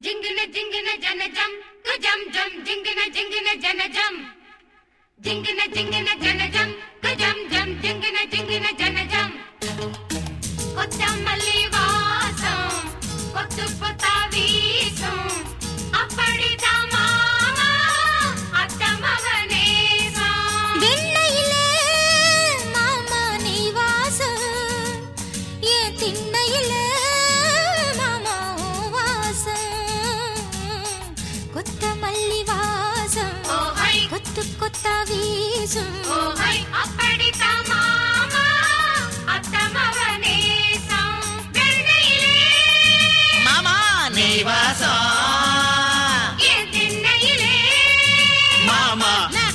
జింగిన జింగిన జనజం గజం జం జింగిన జింగిన జనజం జింగిన జింగిన జనజం గజం జం జింగిన జింగిన జనజం కొత్త మల్లి వాసం కొత్త కొత్త వీసం அப்படிதான் அத்த மகனேசம் வெண்ணையிலே மாமா நீ வாசம் என் திண்ணையிலே மாமா உன் வாசம் கொத்தமல்லி வாசம் ஓஹை. கொத்து கொத்தா வீசும் ஓஹை அப்படிதான் மாமா அத்த மகனேசம் வெண்ணையிலே மாமா நீ வாசம் என் திண்ணையிலே மாமா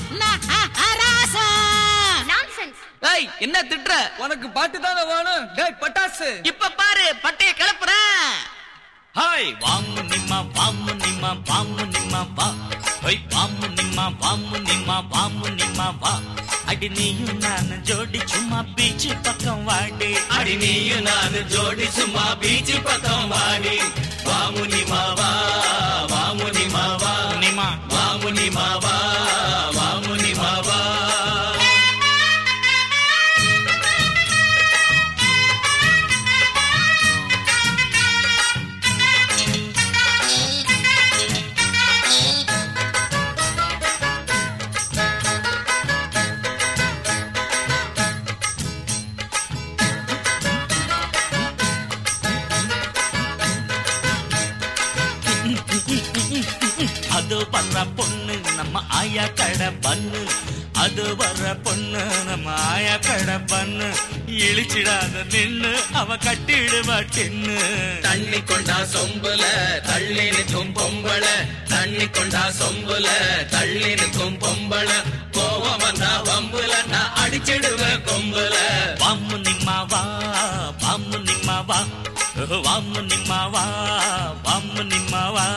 நான்சென்ஸ் ஏய் என்ன திட்டுற உனக்கு பாட்டு தானே வேணும் டேய் பட்டாசு இப்ப பாரு பட்டைய கிளப்புறேன் ஹாய் வாமு நிம்மா வாமு நிம்மா வாமு நிம்மா வா ஹோய் வாமு நிம்மா வாமு நிம்மா வாமு நிம்மா வா அடி நீயும் நான் ஜோடி சும்மா பீச்சு பக்கம் வாடி அடி நீயும் நானு ஜோடி சும்மா பீச்சு பக்கம் வாடி வாமுனி மாவா வாமுனி மாவா நிம்மா வாமுனி மாவா வாமுனி மாவா அது வர்ற பொண்ணு நம்ம ஆயா கடை பண்ணு அது வர்ற பொண்ணு நம்ம ஆயா கடை பண்ணு இழிச்சிடாத நின்னு அவ கட்டிடுவா டின்னு தண்ணி கொண்டா சொம்புல தள்ளி நிற்கும் பொம்பள தண்ணி கொண்டா சொம்புல தள்ளி நிற்கும் பொம்பள கோவம் வந்தா வம்புல நான் அடிச்சிடுவேன் கொம்புல வாமு நிம்மாவா வாமு நிம்மாவா வாமு நிம்மாவா வாமு நிம்மாவா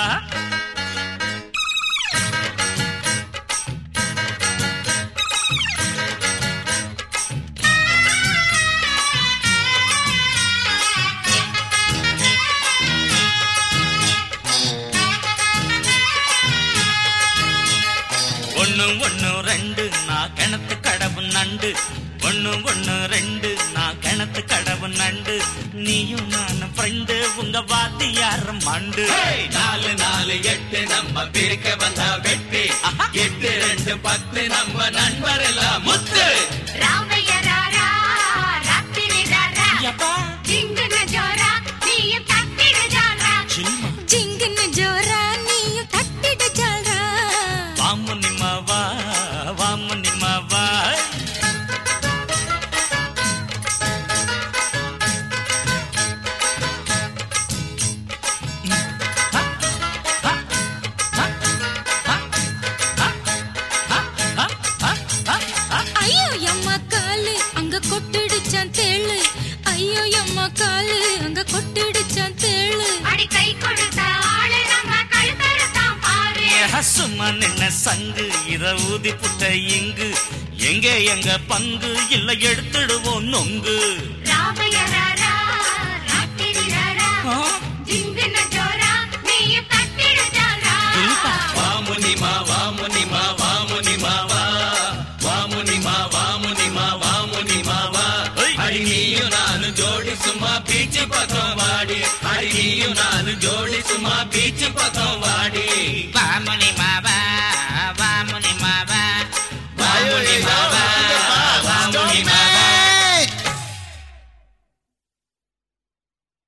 ஒண்ணு ஒண்ணு ரெண்டு நான் கிணத்து கடவு நண்டு ஒண்ணு ஒண்ணு ரெண்டு நான் கிணத்து கடவு நண்டு நீயும் நானும் ஃப்ரெண்டு உங்க வாத்தியார மண்டு ஹேய், நாலு நாலு எட்டு நம்ம பிரிக்க வந்தா வெட்டி எட்டு ரெண்டு பத்து நம்ம நண்பர் எல்லாம் முத்து ராமைய ராரா ராத்திரி ராரா யப்பா ஜிங்குன ஜோரா நீயும் தட்டிடு ஜாரா சில்மா ஜிங்குன்னு ஜோரா நீயும் தட்டிட ஜால்ரா வாமு நிம்மாவா வாமு நிம்மாவா ஐயோ எம்மா காலு அங்க கொட்டிடுச்சான் தேளு ஐயோ எம்மா காலு அங்க கொட்டிடுச்சான் தேளு அடி கை கொடுத்த ஆளு நம்ம கழுத்தறுத்தான் பாரு சும்மா நின்ன சங்கு இத ஊதி புட்ட இங்கு எங்க எங்க பங்கு இல்ல எடுத்துடுவோம் நொங்கு